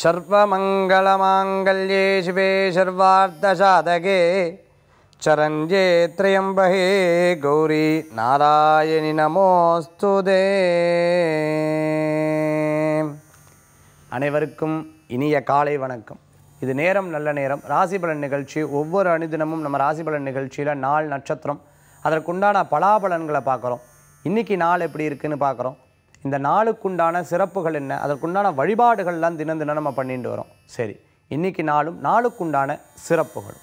सर्वमङ्गलमाङ्गल्ये शिवे सर्वार्थसाधके चरञ्जे त्र्यम्बहे गौरी नारायणि நமோஸ்து அனைவருக்கும் இனிய காலை வணக்கம் இது நேரம் நல்ல நேரம் ராசி பலன் நிகழ்ச்சி ஒவ்வொரு அனுதினமும் நம்ம ராசி பலன் நிகழ்ச்சியில் நாள் நட்சத்திரம் அதற்குண்டான பலாபலன்களை பார்க்குறோம் இன்றைக்கி நாள் எப்படி இருக்குன்னு பார்க்குறோம் இந்த நாளுக்குண்டான சிறப்புகள் என்ன அதற்குண்டான வழிபாடுகள்லாம் தினம் தினம் நம்ம பண்ணிட்டு வரோம் சரி இன்றைக்கி நாளும் நாளுக்குண்டான சிறப்புகள்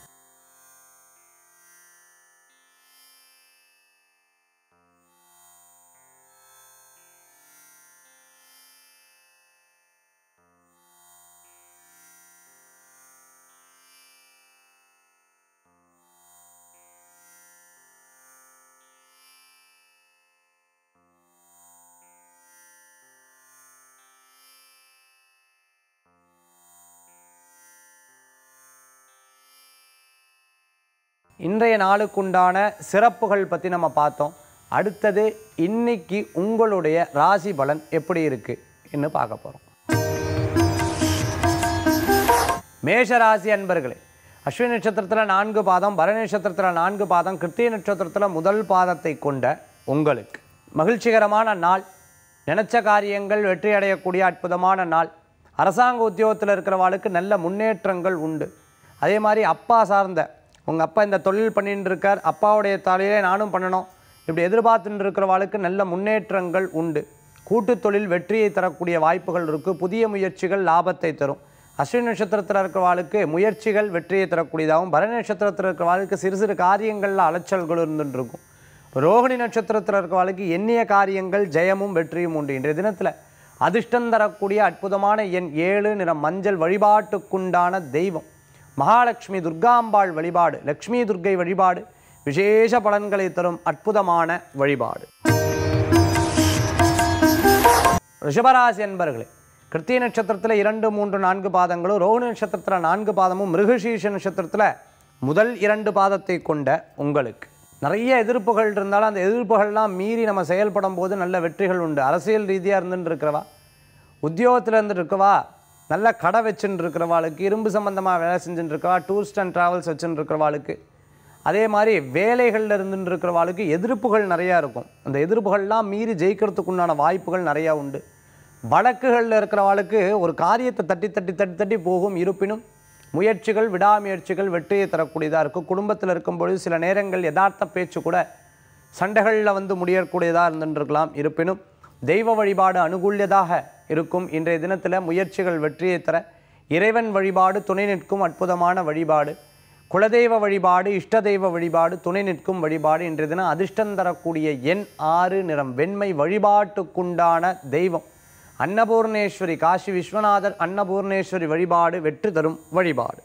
இன்றைய நாளுக்குண்டான சிறப்புகள் பற்றி நம்ம பார்த்தோம் அடுத்தது இன்னைக்கு உங்களுடைய ராசி பலன் எப்படி இருக்கு என்று பார்க்க போகிறோம் மேஷ ராசி அன்பர்களே அஸ்வினி நட்சத்திரத்தில் நான்கு பாதம் பரணி நட்சத்திரத்தில் நான்கு பாதம் கிருத்திய நட்சத்திரத்தில் முதல் பாதத்தை கொண்ட உங்களுக்கு மகிழ்ச்சிகரமான நாள் நினைச்ச காரியங்கள் வெற்றி அடையக்கூடிய அற்புதமான நாள் அரசாங்க உத்தியோகத்தில் இருக்கிறவாளுக்கு நல்ல முன்னேற்றங்கள் உண்டு அதே மாதிரி அப்பா சார்ந்த உங்கள் அப்பா இந்த தொழில் பண்ணிட்டு இருக்கார் அப்பாவுடைய தலையிலே நானும் பண்ணணும் இப்படி எதிர்பார்த்துட்டு இருக்கிறவாளுக்கு நல்ல முன்னேற்றங்கள் உண்டு கூட்டு தொழில் வெற்றியை தரக்கூடிய வாய்ப்புகள் இருக்குது புதிய முயற்சிகள் லாபத்தை தரும் அஸ்வினி நட்சத்திரத்தில் இருக்கிறவாளுக்கு முயற்சிகள் வெற்றியை தரக்கூடியதாகவும் பரணி நட்சத்திரத்தில் இருக்கிறவாளுக்கு சிறு சிறு காரியங்களில் அலைச்சல்கள் இருந்துட்டு இருக்கும் ரோகிணி நட்சத்திரத்தில் இருக்கிறவாளுக்கு எண்ணிய காரியங்கள் ஜெயமும் வெற்றியும் உண்டு இன்றைய தினத்தில் அதிர்ஷ்டம் தரக்கூடிய அற்புதமான எண் ஏழு நிறம் மஞ்சள் வழிபாட்டுக்குண்டான தெய்வம் மகாலட்சுமி துர்காம்பாள் வழிபாடு லக்ஷ்மி துர்க்கை வழிபாடு விசேஷ பலன்களை தரும் அற்புதமான வழிபாடு ரிஷபராசி என்பர்களே கிருத்திய நட்சத்திரத்தில் இரண்டு மூன்று நான்கு பாதங்களும் ரோகிணி நட்சத்திரத்தில் நான்கு பாதமும் மிருகசீஷ நட்சத்திரத்தில் முதல் இரண்டு பாதத்தை கொண்ட உங்களுக்கு நிறைய எதிர்ப்புகள் இருந்தாலும் அந்த எதிர்ப்புகள்லாம் மீறி நம்ம செயல்படும் போது நல்ல வெற்றிகள் உண்டு அரசியல் ரீதியாக இருந்துட்டு இருக்கிறவா உத்தியோகத்தில் இருந்துட்டு இருக்கவா நல்ல கடை வச்சுட்டு இருக்கிறவாளுக்கு இரும்பு சம்பந்தமாக வேலை செஞ்சுட்டு இருக்கவா டூரிஸ்ட் அண்ட் ட்ராவல்ஸ் வச்சுட்டு இருக்கிறவாளுக்கு அதே மாதிரி வேலைகளில் இருந்துட்டு இருக்கிறவாளுக்கு எதிர்ப்புகள் நிறையா இருக்கும் அந்த எதிர்ப்புகள்லாம் மீறி ஜெயிக்கிறதுக்குண்டான வாய்ப்புகள் நிறையா உண்டு வழக்குகளில் இருக்கிறவாளுக்கு ஒரு காரியத்தை தட்டி தட்டி தட்டி தட்டி போகும் இருப்பினும் முயற்சிகள் விடாமுயற்சிகள் வெற்றியை தரக்கூடியதாக இருக்கும் குடும்பத்தில் இருக்கும்பொழுது சில நேரங்கள் யதார்த்த பேச்சு கூட சண்டைகளில் வந்து முடியக்கூடியதாக இருந்துருக்கலாம் இருப்பினும் தெய்வ வழிபாடு அனுகூல்யதாக இருக்கும் இன்றைய தினத்தில் முயற்சிகள் வெற்றியை தர இறைவன் வழிபாடு துணை நிற்கும் அற்புதமான வழிபாடு குலதெய்வ வழிபாடு இஷ்ட தெய்வ வழிபாடு துணை நிற்கும் வழிபாடு இன்றைய தினம் அதிர்ஷ்டம் தரக்கூடிய எண் ஆறு நிறம் வெண்மை வழிபாட்டுக்குண்டான தெய்வம் அன்னபூர்ணேஸ்வரி காசி விஸ்வநாதர் அன்னபூர்ணேஸ்வரி வழிபாடு வெற்றி தரும் வழிபாடு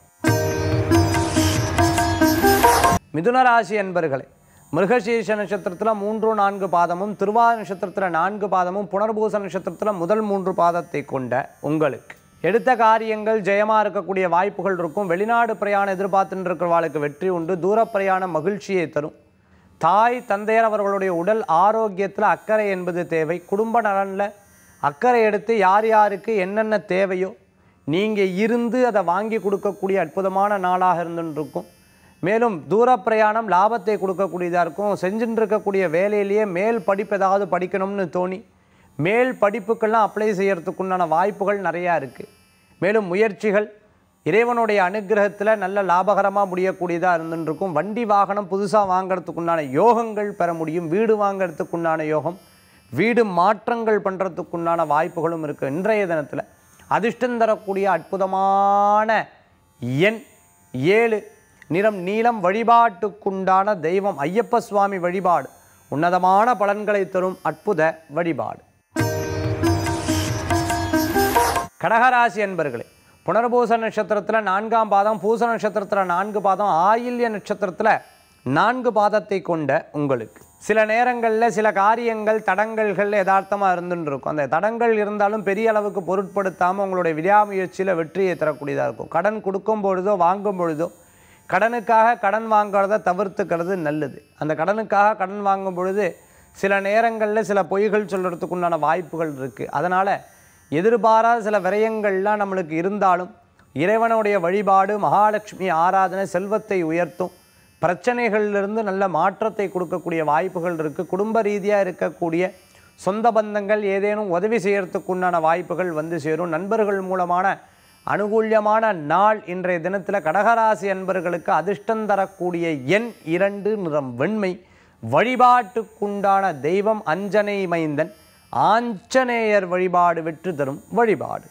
மிதுன ராசி அன்பர்களே மிருகசீர்ஷ நட்சத்திரத்தில் மூன்று நான்கு பாதமும் திருவாத நட்சத்திரத்தில் நான்கு பாதமும் புனர்பூச நட்சத்திரத்தில் முதல் மூன்று பாதத்தை கொண்ட உங்களுக்கு எடுத்த காரியங்கள் ஜெயமாக இருக்கக்கூடிய வாய்ப்புகள் இருக்கும் வெளிநாடு பிரயாணம் எதிர்பார்த்துட்டு இருக்கிறவாளுக்கு வெற்றி உண்டு தூர பிரயாணம் மகிழ்ச்சியை தரும் தாய் தந்தையர் அவர்களுடைய உடல் ஆரோக்கியத்தில் அக்கறை என்பது தேவை குடும்ப நலனில் அக்கறை எடுத்து யார் யாருக்கு என்னென்ன தேவையோ நீங்கள் இருந்து அதை வாங்கி கொடுக்கக்கூடிய அற்புதமான நாளாக இருந்துட்டு இருக்கும் மேலும் தூர பிரயாணம் லாபத்தை கொடுக்கக்கூடியதாக இருக்கும் செஞ்சுட்டு இருக்கக்கூடிய வேலையிலேயே மேல் படிப்பு ஏதாவது படிக்கணும்னு தோணி மேல் படிப்புக்கெல்லாம் அப்ளை செய்யறதுக்குண்டான வாய்ப்புகள் நிறையா இருக்குது மேலும் முயற்சிகள் இறைவனுடைய அனுகிரகத்தில் நல்ல லாபகரமாக முடியக்கூடியதாக இருந்துட்டு இருக்கும் வண்டி வாகனம் புதுசாக வாங்குறதுக்குண்டான யோகங்கள் பெற முடியும் வீடு வாங்குறதுக்குண்டான யோகம் வீடு மாற்றங்கள் பண்ணுறதுக்குண்டான வாய்ப்புகளும் இருக்குது இன்றைய தினத்தில் அதிர்ஷ்டம் தரக்கூடிய அற்புதமான எண் ஏழு நிறம் நீலம் வழிபாட்டுக்குண்டான தெய்வம் ஐயப்ப சுவாமி வழிபாடு உன்னதமான பலன்களை தரும் அற்புத வழிபாடு கடகராசி அன்பர்களே புனர்பூச நட்சத்திரத்தில் நான்காம் பாதம் பூச நட்சத்திரத்தில் நான்கு பாதம் ஆயில்ய நட்சத்திரத்தில் நான்கு பாதத்தை கொண்ட உங்களுக்கு சில நேரங்களில் சில காரியங்கள் தடங்கல்கள் யதார்த்தமாக இருந்துன்னு இருக்கும் அந்த தடங்கள் இருந்தாலும் பெரிய அளவுக்கு பொருட்படுத்தாமல் உங்களுடைய விடாமுயற்சியில் வெற்றியை தரக்கூடியதாக இருக்கும் கடன் கொடுக்கும் பொழுதோ வாங்கும் பொழுதோ கடனுக்காக கடன் வாங்குறத தவிர்த்துக்கிறது நல்லது அந்த கடனுக்காக கடன் வாங்கும் பொழுது சில நேரங்களில் சில பொய்கள் சொல்கிறதுக்கு உண்டான வாய்ப்புகள் இருக்குது அதனால் எதிர்பாராத சில விரயங்கள்லாம் நம்மளுக்கு இருந்தாலும் இறைவனுடைய வழிபாடு மகாலட்சுமி ஆராதனை செல்வத்தை உயர்த்தும் பிரச்சனைகளிலிருந்து நல்ல மாற்றத்தை கொடுக்கக்கூடிய வாய்ப்புகள் இருக்குது குடும்ப ரீதியாக இருக்கக்கூடிய சொந்த பந்தங்கள் ஏதேனும் உதவி செய்யறதுக்கு உண்டான வாய்ப்புகள் வந்து சேரும் நண்பர்கள் மூலமான அனுகூல்யமான நாள் இன்றைய தினத்தில் கடகராசி அன்பர்களுக்கு அதிர்ஷ்டம் தரக்கூடிய எண் இரண்டு நிறம் வெண்மை வழிபாட்டுக்குண்டான தெய்வம் அஞ்சனை மைந்தன் ஆஞ்சநேயர் வழிபாடு வெற்றி தரும் வழிபாடு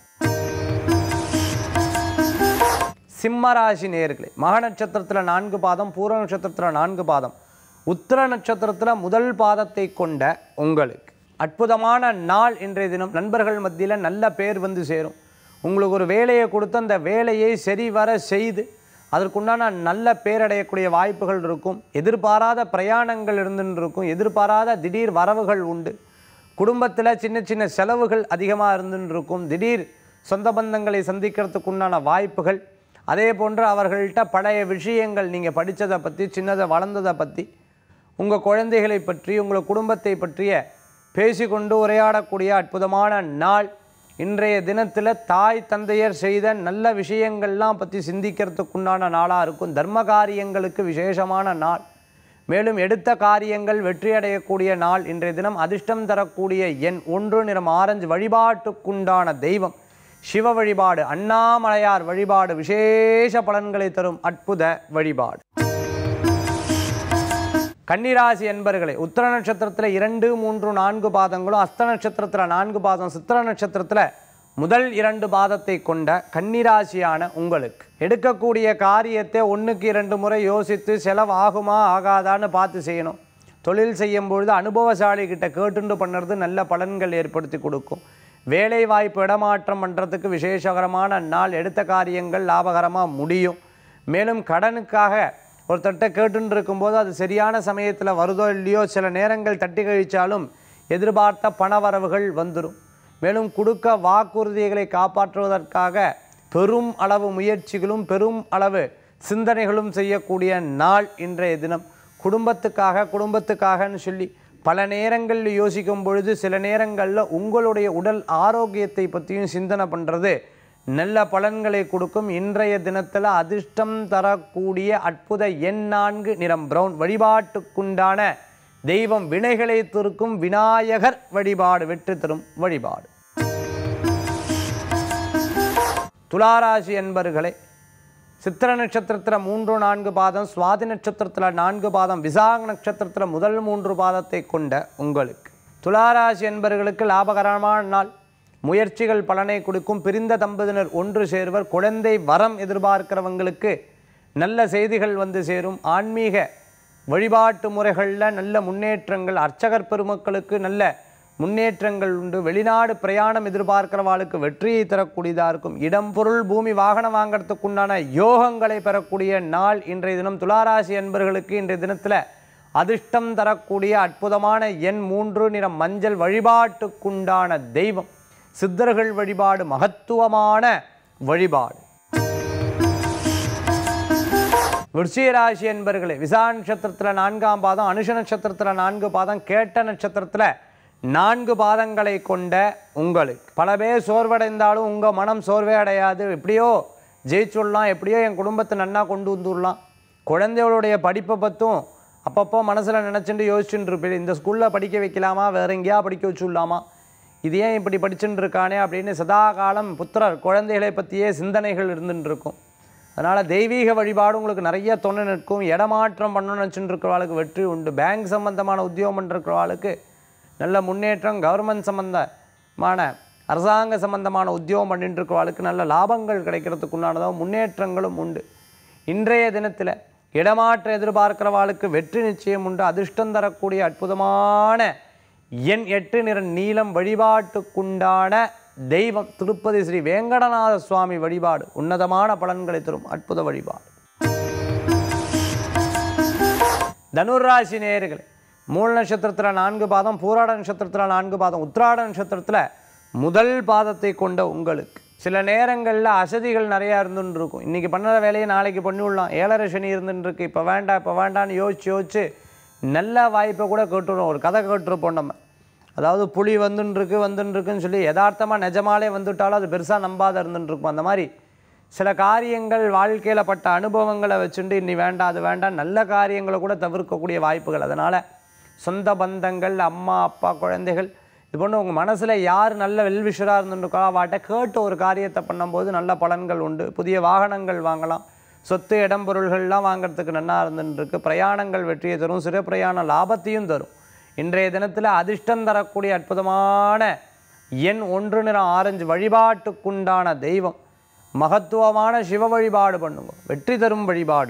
சிம்மராசி நேர்களே மக நட்சத்திரத்தில் நான்கு பாதம் பூர நட்சத்திரத்தில் நான்கு பாதம் உத்திர நட்சத்திரத்தில் முதல் பாதத்தை கொண்ட உங்களுக்கு அற்புதமான நாள் இன்றைய தினம் நண்பர்கள் மத்தியில் நல்ல பேர் வந்து சேரும் உங்களுக்கு ஒரு வேலையை கொடுத்து அந்த வேலையை சரிவர செய்து அதற்குண்டான நல்ல பேரடையக்கூடிய வாய்ப்புகள் இருக்கும் எதிர்பாராத பிரயாணங்கள் இருந்துன்னு இருக்கும் எதிர்பாராத திடீர் வரவுகள் உண்டு குடும்பத்தில் சின்ன சின்ன செலவுகள் அதிகமாக இருந்துன்னு இருக்கும் திடீர் சொந்த பந்தங்களை சந்திக்கிறதுக்கு உண்டான வாய்ப்புகள் அதே போன்று அவர்கள்ட்ட பழைய விஷயங்கள் நீங்கள் படித்ததை பற்றி சின்னதை வளர்ந்ததை பற்றி உங்கள் குழந்தைகளை பற்றி உங்கள் குடும்பத்தை பற்றிய பேசிக்கொண்டு உரையாடக்கூடிய அற்புதமான நாள் இன்றைய தினத்தில் தாய் தந்தையர் செய்த நல்ல விஷயங்கள்லாம் பற்றி சிந்திக்கிறதுக்குண்டான நாளாக இருக்கும் தர்ம காரியங்களுக்கு விசேஷமான நாள் மேலும் எடுத்த காரியங்கள் வெற்றியடையக்கூடிய நாள் இன்றைய தினம் அதிர்ஷ்டம் தரக்கூடிய எண் ஒன்று நிறம் ஆரஞ்சு வழிபாட்டுக்குண்டான தெய்வம் சிவ வழிபாடு அண்ணாமலையார் வழிபாடு விசேஷ பலன்களை தரும் அற்புத வழிபாடு கன்னிராசி என்பர்களே உத்தர நட்சத்திரத்தில் இரண்டு மூன்று நான்கு பாதங்களும் அஸ்த நட்சத்திரத்தில் நான்கு பாதம் சித்திர நட்சத்திரத்தில் முதல் இரண்டு பாதத்தை கொண்ட கன்னிராசியான உங்களுக்கு எடுக்கக்கூடிய காரியத்தை ஒன்றுக்கு இரண்டு முறை யோசித்து செலவு ஆகுமா ஆகாதான்னு பார்த்து செய்யணும் தொழில் செய்யும் பொழுது அனுபவசாலி கிட்ட கேட்டுண்டு பண்ணுறது நல்ல பலன்கள் ஏற்படுத்தி கொடுக்கும் வேலை வாய்ப்பு இடமாற்றம் பண்ணுறதுக்கு விசேஷகரமான நாள் எடுத்த காரியங்கள் லாபகரமாக முடியும் மேலும் கடனுக்காக ஒருத்தர்கிட்ட கேட்டுன்னு இருக்கும்போது அது சரியான சமயத்தில் வருதோ இல்லையோ சில நேரங்கள் தட்டி கழிச்சாலும் எதிர்பார்த்த பணவரவுகள் வந்துடும் மேலும் கொடுக்க வாக்குறுதிகளை காப்பாற்றுவதற்காக பெரும் அளவு முயற்சிகளும் பெரும் அளவு சிந்தனைகளும் செய்யக்கூடிய நாள் இன்றைய தினம் குடும்பத்துக்காக குடும்பத்துக்காகன்னு சொல்லி பல நேரங்களில் யோசிக்கும் பொழுது சில நேரங்களில் உங்களுடைய உடல் ஆரோக்கியத்தை பற்றியும் சிந்தனை பண்ணுறது நல்ல பலன்களை கொடுக்கும் இன்றைய தினத்தில் அதிர்ஷ்டம் தரக்கூடிய அற்புத எண் நான்கு நிறம் பிரவுன் வழிபாட்டுக்குண்டான தெய்வம் வினைகளை திருக்கும் விநாயகர் வழிபாடு வெற்றி தரும் வழிபாடு துளாராசி என்பர்களே சித்திர நட்சத்திரத்தில் மூன்று நான்கு பாதம் சுவாதி நட்சத்திரத்தில் நான்கு பாதம் விசாக நட்சத்திரத்தில் முதல் மூன்று பாதத்தை கொண்ட உங்களுக்கு துளாராசி என்பர்களுக்கு லாபகரமான நாள் முயற்சிகள் பலனை கொடுக்கும் பிரிந்த தம்பதியினர் ஒன்று சேர்வர் குழந்தை வரம் எதிர்பார்க்கிறவங்களுக்கு நல்ல செய்திகள் வந்து சேரும் ஆன்மீக வழிபாட்டு முறைகளில் நல்ல முன்னேற்றங்கள் அர்ச்சகர் பெருமக்களுக்கு நல்ல முன்னேற்றங்கள் உண்டு வெளிநாடு பிரயாணம் எதிர்பார்க்கிறவாளுக்கு வெற்றியை தரக்கூடியதாக இருக்கும் இடம் பொருள் பூமி வாகனம் வாங்கறதுக்குண்டான யோகங்களை பெறக்கூடிய நாள் இன்றைய தினம் துளாராசி என்பர்களுக்கு இன்றைய தினத்தில் அதிர்ஷ்டம் தரக்கூடிய அற்புதமான எண் மூன்று நிறம் மஞ்சள் வழிபாட்டுக்குண்டான தெய்வம் சித்தர்கள் வழிபாடு மகத்துவமான வழிபாடு விருச்சிக ராசி என்பர்களே விசா நட்சத்திரத்தில் நான்காம் பாதம் அனுஷ நட்சத்திரத்தில் நான்கு பாதம் கேட்ட நட்சத்திரத்தில் நான்கு பாதங்களை கொண்ட உங்களுக்கு பல பேர் சோர்வடைந்தாலும் உங்கள் மனம் சோர்வே அடையாது எப்படியோ ஜெயிச்சுடலாம் எப்படியோ என் குடும்பத்தை நன்னா கொண்டு வந்துடலாம் குழந்தைகளுடைய படிப்பை பற்றும் அப்பப்போ மனசில் நினச்சிட்டு யோசிச்சுட்டு இருப்பேன் இந்த ஸ்கூலில் படிக்க வைக்கலாமா வேற எங்கேயா படிக்க வச்சுடலாமா இது ஏன் இப்படி படிச்சுட்டு இருக்கானே அப்படின்னு சதா காலம் புத்திரர் குழந்தைகளை பற்றியே சிந்தனைகள் இருந்துட்டு இருக்கும் அதனால் தெய்வீக வழிபாடு உங்களுக்கு நிறைய தொண்டை நிற்கும் இடமாற்றம் பண்ணணும்னு நினச்சிட்டு இருக்கிறவாளுக்கு வெற்றி உண்டு பேங்க் சம்பந்தமான உத்தியோகம் பண்ணிருக்கிறவாளுக்கு நல்ல முன்னேற்றம் கவர்மெண்ட் சம்பந்தமான அரசாங்க சம்பந்தமான உத்தியோகம் பண்ணிட்டு இருக்கிறவாளுக்கு நல்ல லாபங்கள் கிடைக்கிறதுக்குண்டானதோ முன்னேற்றங்களும் உண்டு இன்றைய தினத்தில் இடமாற்றம் எதிர்பார்க்கிறவாளுக்கு வெற்றி நிச்சயம் உண்டு அதிர்ஷ்டம் தரக்கூடிய அற்புதமான எண் எட்டு நிற நீலம் வழிபாட்டுக்குண்டான தெய்வம் திருப்பதி ஸ்ரீ வேங்கடநாத சுவாமி வழிபாடு உன்னதமான பலன்களை தரும் அற்புத வழிபாடு தனுராசி நேயர்களே மூல நட்சத்திரத்தில் நான்கு பாதம் பூராட நட்சத்திரத்தில் நான்கு பாதம் உத்திராட நட்சத்திரத்தில் முதல் பாதத்தை கொண்ட உங்களுக்கு சில நேரங்களில் அசதிகள் நிறையா இருந்துன்னு இருக்கும் இன்றைக்கி பண்ணுற வேலையை நாளைக்கு பண்ணி விடலாம் ஏழரை சனி இருந்துன்னு இருக்கு இப்போ வேண்டாம் இப்போ வேண்டாம்னு யோசிச்சு யோசிச்சு நல்ல வாய்ப்பை கூட கேட்டுருவோம் ஒரு கதை கேட்டிருப்போம் நம்ம அதாவது புலி வந்துன்னு இருக்கு வந்துன்னு இருக்குன்னு சொல்லி யதார்த்தமாக நிஜமாலே வந்துட்டாலும் அது பெருசாக நம்பாத இருந்துட்டு இருக்கும் அந்த மாதிரி சில காரியங்கள் வாழ்க்கையில் பட்ட அனுபவங்களை வச்சுட்டு இன்னி வேண்டாம் அது வேண்டாம் நல்ல காரியங்களை கூட தவிர்க்கக்கூடிய வாய்ப்புகள் அதனால் சொந்த பந்தங்கள் அம்மா அப்பா குழந்தைகள் இது போன்று உங்கள் மனசில் யார் நல்ல வெல்விஷராக இருந்துருக்கோ அவாட்ட கேட்டு ஒரு காரியத்தை பண்ணும்போது நல்ல பலன்கள் உண்டு புதிய வாகனங்கள் வாங்கலாம் சொத்து இடம் பொருள்கள்லாம் வாங்குறதுக்கு நல்லா இருந்துருக்கு பிரயாணங்கள் வெற்றியை தரும் சிறு பிரயாண லாபத்தையும் தரும் இன்றைய தினத்தில் அதிர்ஷ்டம் தரக்கூடிய அற்புதமான எண் ஒன்று நிறம் ஆரஞ்சு வழிபாட்டுக்குண்டான தெய்வம் மகத்துவமான சிவ வழிபாடு பண்ணுங்க வெற்றி தரும் வழிபாடு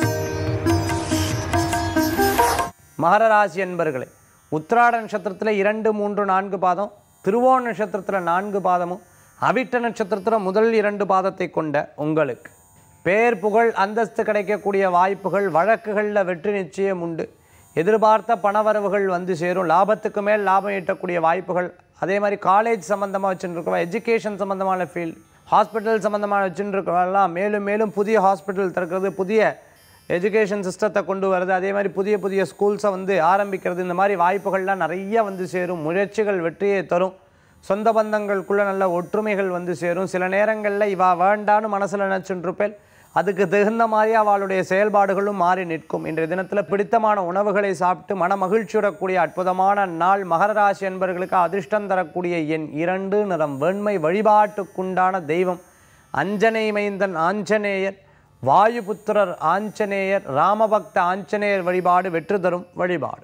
மகர ராசி என்பர்களே உத்திராட நட்சத்திரத்தில் இரண்டு மூன்று நான்கு பாதம் திருவோண நட்சத்திரத்தில் நான்கு பாதமும் அவிட்ட நட்சத்திரத்தில் முதல் இரண்டு பாதத்தை கொண்ட உங்களுக்கு பேர் புகழ் அந்தஸ்து கிடைக்கக்கூடிய வாய்ப்புகள் வழக்குகளில் வெற்றி நிச்சயம் உண்டு எதிர்பார்த்த பணவரவுகள் வந்து சேரும் லாபத்துக்கு மேல் லாபம் ஈட்டக்கூடிய வாய்ப்புகள் அதே மாதிரி காலேஜ் சம்மந்தமாக வச்சுருக்கவா எஜுகேஷன் சம்மந்தமான ஃபீல்டு ஹாஸ்பிட்டல் சம்மந்தமான வச்சுருக்கவெல்லாம் மேலும் மேலும் புதிய ஹாஸ்பிட்டல் திறக்கிறது புதிய எஜுகேஷன் சிஸ்டத்தை கொண்டு வரது அதே மாதிரி புதிய புதிய ஸ்கூல்ஸை வந்து ஆரம்பிக்கிறது இந்த மாதிரி வாய்ப்புகள்லாம் நிறைய வந்து சேரும் முயற்சிகள் வெற்றியை தரும் சொந்த பந்தங்களுக்குள்ள நல்ல ஒற்றுமைகள் வந்து சேரும் சில நேரங்களில் இவா வேண்டான்னு மனசில் நினச்சுருப்பேன் அதுக்கு தகுந்த மாதிரி அவளுடைய செயல்பாடுகளும் மாறி நிற்கும் இன்றைய தினத்தில் பிடித்தமான உணவுகளை சாப்பிட்டு மன மகிழ்ச்சியுறக்கூடிய அற்புதமான நாள் மகர ராசி என்பவர்களுக்கு அதிர்ஷ்டம் தரக்கூடிய எண் இரண்டு நிறம் வெண்மை வழிபாட்டுக்குண்டான தெய்வம் அஞ்சனை மைந்தன் ஆஞ்சநேயர் வாயுபுத்திரர் ஆஞ்சநேயர் ராமபக்த ஆஞ்சநேயர் வழிபாடு வெற்றி தரும் வழிபாடு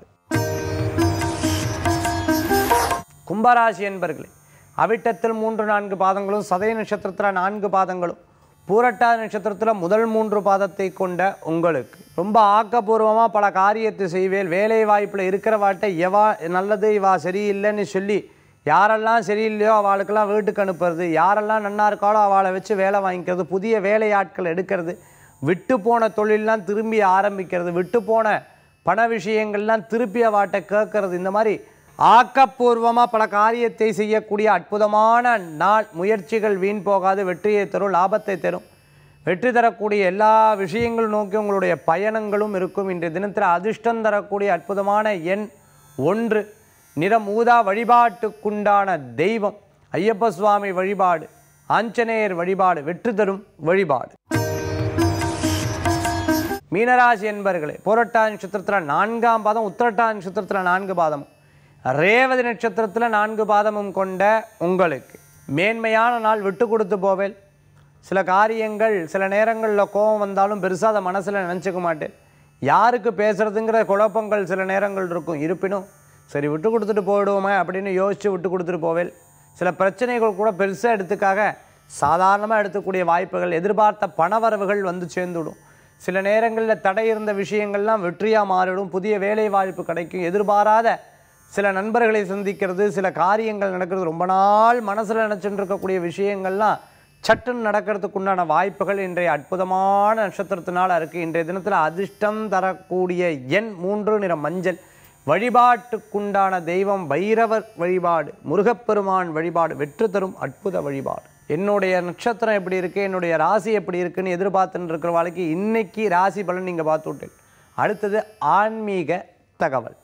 கும்பராசி என்பர்களே அவிட்டத்தில் மூன்று நான்கு பாதங்களும் சதய நட்சத்திரத்தில் நான்கு பாதங்களும் பூரட்டா நட்சத்திரத்தில் முதல் மூன்று பாதத்தை கொண்ட உங்களுக்கு ரொம்ப ஆக்கப்பூர்வமாக பல காரியத்தை செய்வேல் வேலை வாய்ப்பில் இருக்கிறவாட்ட எவா நல்லது இவா சரியில்லைன்னு சொல்லி யாரெல்லாம் சரியில்லையோ அவளுக்கெல்லாம் வீட்டுக்கு அனுப்புறது யாரெல்லாம் நன்னா இருக்காளோ அவளை வச்சு வேலை வாங்கிக்கிறது புதிய வேலையாட்கள் எடுக்கிறது விட்டு போன தொழிலெலாம் திரும்பி ஆரம்பிக்கிறது விட்டு போன பண விஷயங்கள்லாம் திருப்பி அவாட்ட கேட்கறது இந்த மாதிரி ஆக்கப்பூர்வமாக பல காரியத்தை செய்யக்கூடிய அற்புதமான நாள் முயற்சிகள் வீண் போகாது வெற்றியை தரும் லாபத்தை தரும் வெற்றி தரக்கூடிய எல்லா விஷயங்களும் நோக்கி உங்களுடைய பயணங்களும் இருக்கும் இன்றைய தினத்தில் அதிர்ஷ்டம் தரக்கூடிய அற்புதமான எண் ஒன்று நிறம் ஊதா வழிபாட்டுக்குண்டான தெய்வம் ஐயப்ப சுவாமி வழிபாடு ஆஞ்சநேயர் வழிபாடு வெற்றி தரும் வழிபாடு மீனராசி என்பர்களே போரட்டா நட்சத்திரத்தில் நான்காம் பாதம் உத்திரட்டா நட்சத்திரத்தில் நான்கு பாதம் ரேவதி நட்சத்திரத்தில் நான்கு பாதமும் கொண்ட உங்களுக்கு மேன்மையான நாள் விட்டு கொடுத்து போவேல் சில காரியங்கள் சில நேரங்களில் கோபம் வந்தாலும் பெருசாக அதை மனசில் நினச்சிக்க மாட்டேன் யாருக்கு பேசுறதுங்கிற குழப்பங்கள் சில நேரங்கள் இருக்கும் இருப்பினும் சரி விட்டு கொடுத்துட்டு போயிடுவோமே அப்படின்னு யோசித்து விட்டு கொடுத்துட்டு போவேல் சில பிரச்சனைகள் கூட பெருசாக எடுத்துக்காக சாதாரணமாக எடுத்துக்கூடிய வாய்ப்புகள் எதிர்பார்த்த பணவரவுகள் வந்து சேர்ந்துடும் சில நேரங்களில் தடை இருந்த விஷயங்கள்லாம் வெற்றியாக மாறிடும் புதிய வேலை வாய்ப்பு கிடைக்கும் எதிர்பாராத சில நண்பர்களை சந்திக்கிறது சில காரியங்கள் நடக்கிறது ரொம்ப நாள் மனசில் நினச்சிட்டு இருக்கக்கூடிய விஷயங்கள்லாம் சட்டுன்னு நடக்கிறதுக்கு உண்டான வாய்ப்புகள் இன்றைய அற்புதமான நட்சத்திரத்தினால இருக்குது இன்றைய தினத்தில் அதிர்ஷ்டம் தரக்கூடிய எண் மூன்று நிற மஞ்சள் வழிபாட்டுக்குண்டான தெய்வம் பைரவர் வழிபாடு முருகப்பெருமான் வழிபாடு வெற்றி தரும் அற்புத வழிபாடு என்னுடைய நட்சத்திரம் எப்படி இருக்குது என்னுடைய ராசி எப்படி இருக்குன்னு எதிர்பார்த்துன்னு இருக்கிற வாழ்க்கை இன்னைக்கு ராசி பலன் நீங்கள் பார்த்து விட்டேன் அடுத்தது ஆன்மீக தகவல்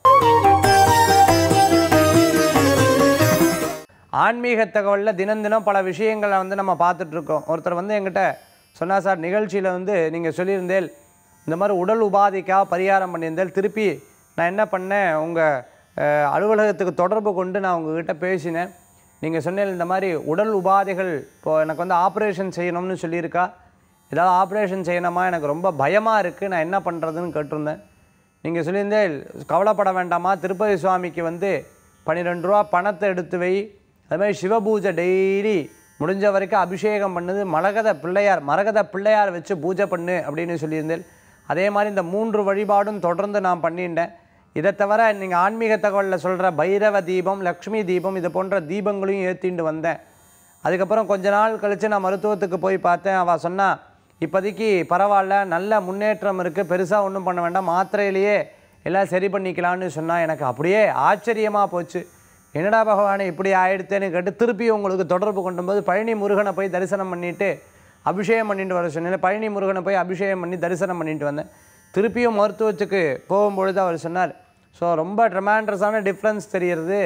ஆன்மீக தகவலில் தினம் தினம் பல விஷயங்களை வந்து நம்ம பார்த்துட்டு இருக்கோம் ஒருத்தர் வந்து எங்கிட்ட சொன்னா சார் நிகழ்ச்சியில் வந்து நீங்கள் சொல்லியிருந்தேல் இந்த மாதிரி உடல் உபாதைக்காக பரிகாரம் பண்ணியிருந்தேன் திருப்பி நான் என்ன பண்ணேன் உங்கள் அலுவலகத்துக்கு தொடர்பு கொண்டு நான் உங்ககிட்ட பேசினேன் நீங்கள் சொன்னேன் இந்த மாதிரி உடல் உபாதைகள் இப்போ எனக்கு வந்து ஆப்ரேஷன் செய்யணும்னு சொல்லியிருக்கா ஏதாவது ஆப்ரேஷன் செய்யணுமா எனக்கு ரொம்ப பயமாக இருக்குது நான் என்ன பண்ணுறதுன்னு கேட்டிருந்தேன் நீங்கள் சொல்லியிருந்தேன் கவலைப்பட வேண்டாமா திருப்பதி சுவாமிக்கு வந்து பன்னிரெண்டு ரூபா பணத்தை எடுத்து வை அது மாதிரி சிவபூஜை டெய்லி முடிஞ்ச வரைக்கும் அபிஷேகம் பண்ணுது மரகத பிள்ளையார் மரகத பிள்ளையார் வச்சு பூஜை பண்ணு அப்படின்னு சொல்லியிருந்தேன் அதே மாதிரி இந்த மூன்று வழிபாடும் தொடர்ந்து நான் பண்ணிட்டேன் இதை தவிர நீங்கள் ஆன்மீக தகவலில் சொல்கிற பைரவ தீபம் லக்ஷ்மி தீபம் இது போன்ற தீபங்களையும் ஏற்றிட்டு வந்தேன் அதுக்கப்புறம் கொஞ்ச நாள் கழித்து நான் மருத்துவத்துக்கு போய் பார்த்தேன் அவள் சொன்னா இப்போதைக்கு பரவாயில்ல நல்ல முன்னேற்றம் இருக்குது பெருசாக ஒன்றும் பண்ண வேண்டாம் மாத்திரையிலேயே எல்லாம் சரி பண்ணிக்கலாம்னு சொன்னா எனக்கு அப்படியே ஆச்சரியமாக போச்சு என்னடா பகவானே இப்படி ஆயிடுத்தேன்னு கேட்டு திருப்பி உங்களுக்கு தொடர்பு கொண்டும்போது பழனி முருகனை போய் தரிசனம் பண்ணிட்டு அபிஷேகம் பண்ணிட்டு வர சொன்னேன் பழனி முருகனை போய் அபிஷேகம் பண்ணி தரிசனம் பண்ணிட்டு வந்தேன் திருப்பியும் மருத்துவத்துக்கு போகும்பொழுது அவர் சொன்னார் ஸோ ரொம்ப ட்ரமாண்டஸான டிஃப்ரென்ஸ் தெரிகிறது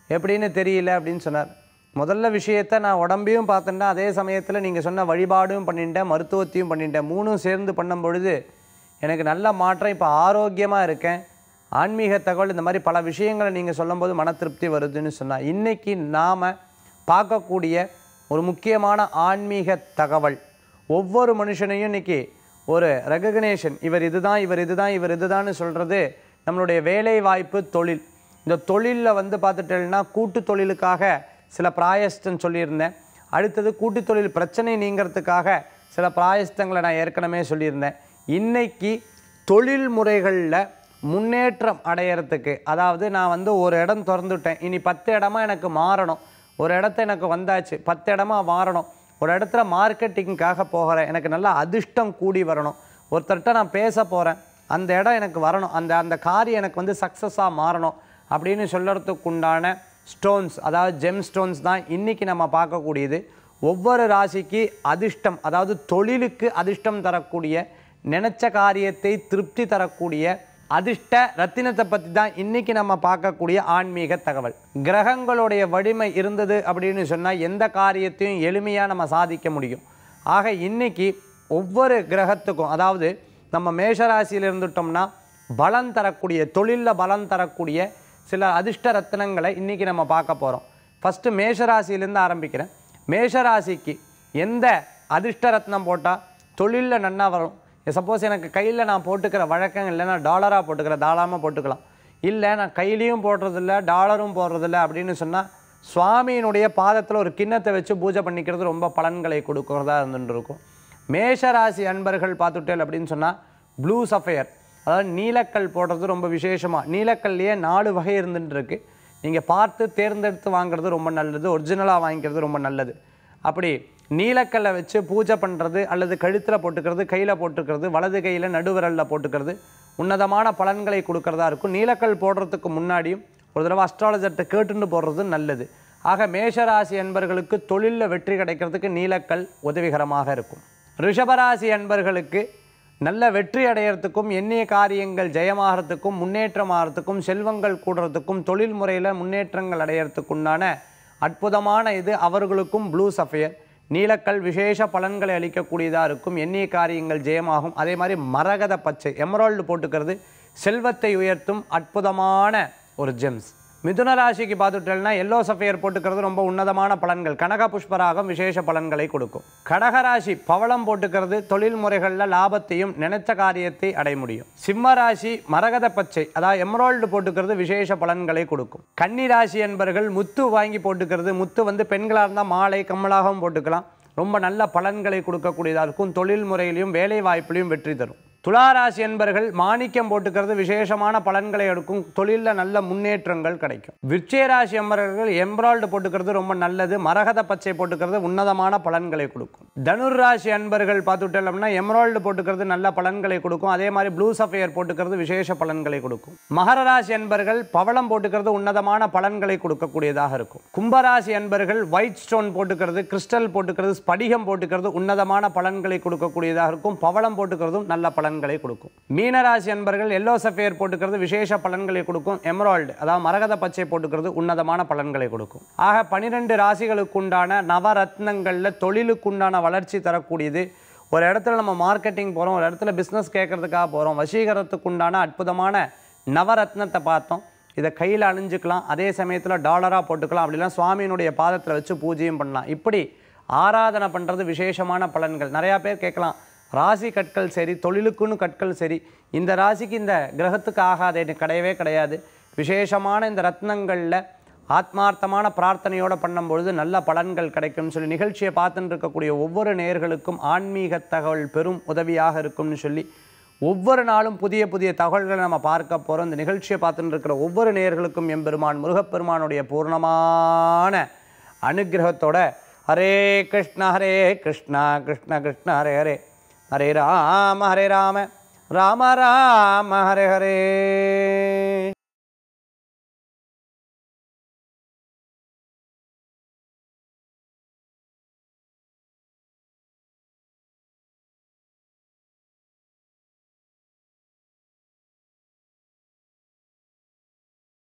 எப்படின்னு தெரியல அப்படின்னு சொன்னார் முதல்ல விஷயத்தை நான் உடம்பையும் பார்த்துட்டேன் அதே சமயத்தில் நீங்கள் சொன்ன வழிபாடும் பண்ணிட்டேன் மருத்துவத்தையும் பண்ணிட்டேன் மூணும் சேர்ந்து பண்ணும் பொழுது எனக்கு நல்ல மாற்றம் இப்போ ஆரோக்கியமாக இருக்கேன் ஆன்மீக தகவல் இந்த மாதிரி பல விஷயங்களை நீங்கள் சொல்லும்போது மன திருப்தி வருதுன்னு சொன்னால் இன்றைக்கி நாம் பார்க்கக்கூடிய ஒரு முக்கியமான ஆன்மீக தகவல் ஒவ்வொரு மனுஷனையும் இன்னைக்கு ஒரு ரெகக்னேஷன் இவர் இதுதான் இவர் இதுதான் இவர் இதுதான்னு சொல்கிறது நம்மளுடைய வேலை வாய்ப்பு தொழில் இந்த தொழிலில் வந்து பார்த்துட்டேன்னா கூட்டு தொழிலுக்காக சில பிராயஸ்டம் சொல்லியிருந்தேன் அடுத்தது கூட்டு தொழில் பிரச்சனை நீங்கிறதுக்காக சில பிராயஸ்தங்களை நான் ஏற்கனவே சொல்லியிருந்தேன் இன்னைக்கு தொழில் முறைகளில் முன்னேற்றம் அடையறதுக்கு அதாவது நான் வந்து ஒரு இடம் திறந்துட்டேன் இனி பத்து இடமா எனக்கு மாறணும் ஒரு இடத்த எனக்கு வந்தாச்சு பத்து இடமா மாறணும் ஒரு இடத்துல மார்க்கெட்டிங்காக போகிறேன் எனக்கு நல்லா அதிர்ஷ்டம் கூடி வரணும் ஒருத்தர்கிட்ட நான் பேச போகிறேன் அந்த இடம் எனக்கு வரணும் அந்த அந்த காரியம் எனக்கு வந்து சக்ஸஸாக மாறணும் அப்படின்னு சொல்லறதுக்கு உண்டான ஸ்டோன்ஸ் அதாவது ஜெம் ஸ்டோன்ஸ் தான் இன்றைக்கி நம்ம பார்க்கக்கூடியது ஒவ்வொரு ராசிக்கு அதிர்ஷ்டம் அதாவது தொழிலுக்கு அதிர்ஷ்டம் தரக்கூடிய நினைச்ச காரியத்தை திருப்தி தரக்கூடிய அதிர்ஷ்ட ரத்தினத்தை பற்றி தான் இன்னைக்கு நம்ம பார்க்கக்கூடிய ஆன்மீக தகவல் கிரகங்களுடைய வலிமை இருந்தது அப்படின்னு சொன்னால் எந்த காரியத்தையும் எளிமையாக நம்ம சாதிக்க முடியும் ஆக இன்னைக்கு ஒவ்வொரு கிரகத்துக்கும் அதாவது நம்ம மேஷராசியில் இருந்துட்டோம்னா பலம் தரக்கூடிய தொழிலில் பலம் தரக்கூடிய சில அதிர்ஷ்ட ரத்தினங்களை இன்னைக்கு நம்ம பார்க்க போகிறோம் ஃபஸ்ட்டு மேஷராசியிலேருந்து ஆரம்பிக்கிறேன் மேஷராசிக்கு எந்த அதிர்ஷ்ட ரத்னம் போட்டால் தொழிலில் நன்னா வரும் சப்போஸ் எனக்கு கையில் நான் போட்டுக்கிற வழக்கம் இல்லை நான் டாலராக போட்டுக்கிறேன் தாராளமாக போட்டுக்கலாம் இல்லை நான் கையிலையும் போடுறதில்ல டாலரும் போடுறதில்ல அப்படின்னு சொன்னால் சுவாமியினுடைய பாதத்தில் ஒரு கிண்ணத்தை வச்சு பூஜை பண்ணிக்கிறது ரொம்ப பலன்களை கொடுக்கறதா இருந்துட்டு இருக்கும் மேஷராசி அன்பர்கள் பார்த்துட்டேன் அப்படின்னு சொன்னால் ப்ளூ சஃபயர் அதாவது நீலக்கல் போடுறது ரொம்ப விசேஷமாக நீலக்கல்லையே நாலு வகை இருந்துட்டு இருக்கு நீங்கள் பார்த்து தேர்ந்தெடுத்து வாங்குறது ரொம்ப நல்லது ஒரிஜினலாக வாங்கிக்கிறது ரொம்ப நல்லது அப்படி நீலக்கல்லை வச்சு பூஜை பண்ணுறது அல்லது கழுத்தில் போட்டுக்கிறது கையில் போட்டுக்கிறது வலது கையில் நடுவிரலில் போட்டுக்கிறது உன்னதமான பலன்களை கொடுக்கறதா இருக்கும் நீலக்கல் போடுறதுக்கு முன்னாடியும் ஒரு தடவை அஸ்ட்ராலஜர்கிட்ட கேட்டுன்னு போடுறது நல்லது ஆக மேஷராசி அன்பர்களுக்கு தொழிலில் வெற்றி கிடைக்கிறதுக்கு நீலக்கல் உதவிகரமாக இருக்கும் ரிஷபராசி அன்பர்களுக்கு நல்ல வெற்றி அடையறதுக்கும் எண்ணிய காரியங்கள் ஜெயமாகறதுக்கும் முன்னேற்றமாகறதுக்கும் செல்வங்கள் கூடுறதுக்கும் தொழில் முறையில் முன்னேற்றங்கள் அடையறதுக்குண்டான அற்புதமான இது அவர்களுக்கும் ப்ளூ சஃபயர் நீலக்கல் விசேஷ பலன்களை அளிக்கக்கூடியதாக இருக்கும் எண்ணிய காரியங்கள் ஜெயமாகும் அதே மாதிரி மரகத பச்சை எமரால்டு போட்டுக்கிறது செல்வத்தை உயர்த்தும் அற்புதமான ஒரு ஜெம்ஸ் மிதுன ராசிக்கு பார்த்துட்டேன்னா எல்லோ சஃபையர் போட்டுக்கிறது ரொம்ப உன்னதமான பலன்கள் கனக புஷ்பராகம் விசேஷ பலன்களை கொடுக்கும் கடகராசி பவளம் போட்டுக்கிறது தொழில் முறைகளில் லாபத்தையும் நினைத்த காரியத்தை அடைய முடியும் சிம்ம ராசி மரகத பச்சை அதாவது எமரால்டு போட்டுக்கிறது விசேஷ பலன்களை கொடுக்கும் கன்னி ராசி என்பர்கள் முத்து வாங்கி போட்டுக்கிறது முத்து வந்து பெண்களாக இருந்தால் மாலை கம்மலாகவும் போட்டுக்கலாம் ரொம்ப நல்ல பலன்களை கொடுக்கக்கூடியதாக இருக்கும் தொழில் முறையிலையும் வேலை வாய்ப்பிலையும் வெற்றி தரும் துளாராசி என்பர்கள் மாணிக்கம் போட்டுக்கிறது விசேஷமான பலன்களை எடுக்கும் தொழிலில் நல்ல முன்னேற்றங்கள் கிடைக்கும் விருச்சயராசி என்பவர்கள் எம்ப்ராய்டு போட்டுக்கிறது ரொம்ப நல்லது மரகத பச்சை போட்டுக்கிறது உன்னதமான பலன்களை கொடுக்கும் தனுர் ராசி அன்பர்கள் பார்த்துட்டோம்னா எம்ராய்டு போட்டுக்கிறது நல்ல பலன்களை கொடுக்கும் அதே மாதிரி ப்ளூ சஃபையர் போட்டுக்கிறது விசேஷ பலன்களை கொடுக்கும் மகர ராசி அன்பர்கள் பவளம் போட்டுக்கிறது உன்னதமான பலன்களை கொடுக்கக்கூடியதாக இருக்கும் கும்பராசி அன்பர்கள் ஒயிட் ஸ்டோன் போட்டுக்கிறது கிறிஸ்டல் போட்டுக்கிறது ஸ்படிகம் போட்டுக்கிறது உன்னதமான பலன்களை கொடுக்கக்கூடியதாக இருக்கும் பவளம் போட்டுக்கிறதும் நல்ல பலன்களை கொடுக்கும் மீனராசி அன்பர்கள் எல்லோ சஃபேர் போட்டுக்கிறது விசேஷ பலன்களை கொடுக்கும் எமரால்டு அதாவது மரகத பச்சை போட்டுக்கிறது உன்னதமான பலன்களை கொடுக்கும் ஆக பனிரெண்டு ராசிகளுக்குண்டான நவரத்னங்களில் தொழிலுக்குண்டான வளர்ச்சி தரக்கூடியது ஒரு இடத்துல நம்ம மார்க்கெட்டிங் போகிறோம் ஒரு இடத்துல பிஸ்னஸ் கேட்கறதுக்காக போகிறோம் வசீகரத்துக்குண்டான அற்புதமான நவரத்னத்தை பார்த்தோம் இதை கையில் அணிஞ்சுக்கலாம் அதே சமயத்தில் டாலராக போட்டுக்கலாம் அப்படிலாம் சுவாமியினுடைய பாதத்தில் வச்சு பூஜையும் பண்ணலாம் இப்படி ஆராதனை பண்ணுறது விசேஷமான பலன்கள் நிறையா பேர் கேட்கலாம் ராசி கற்கள் சரி தொழிலுக்குன்னு கற்கள் சரி இந்த ராசிக்கு இந்த கிரகத்துக்கு ஆகாதேன்னு கிடையவே கிடையாது விசேஷமான இந்த ரத்னங்களில் ஆத்மார்த்தமான பிரார்த்தனையோடு பண்ணும்பொழுது நல்ல பலன்கள் கிடைக்கும்னு சொல்லி நிகழ்ச்சியை பார்த்துட்டு இருக்கக்கூடிய ஒவ்வொரு நேயர்களுக்கும் ஆன்மீக தகவல் பெரும் உதவியாக இருக்கும்னு சொல்லி ஒவ்வொரு நாளும் புதிய புதிய தகவல்களை நம்ம பார்க்க போகிறோம் இந்த நிகழ்ச்சியை பார்த்துட்டு இருக்கிற ஒவ்வொரு நேயர்களுக்கும் எம்பெருமான் முருகப்பெருமானுடைய பூர்ணமான அனுகிரகத்தோட ஹரே கிருஷ்ண ஹரே கிருஷ்ணா கிருஷ்ண கிருஷ்ண ஹரே ஹரே ஹரே ராம ஹரே ராம ராம ராம ஹரே ஹரே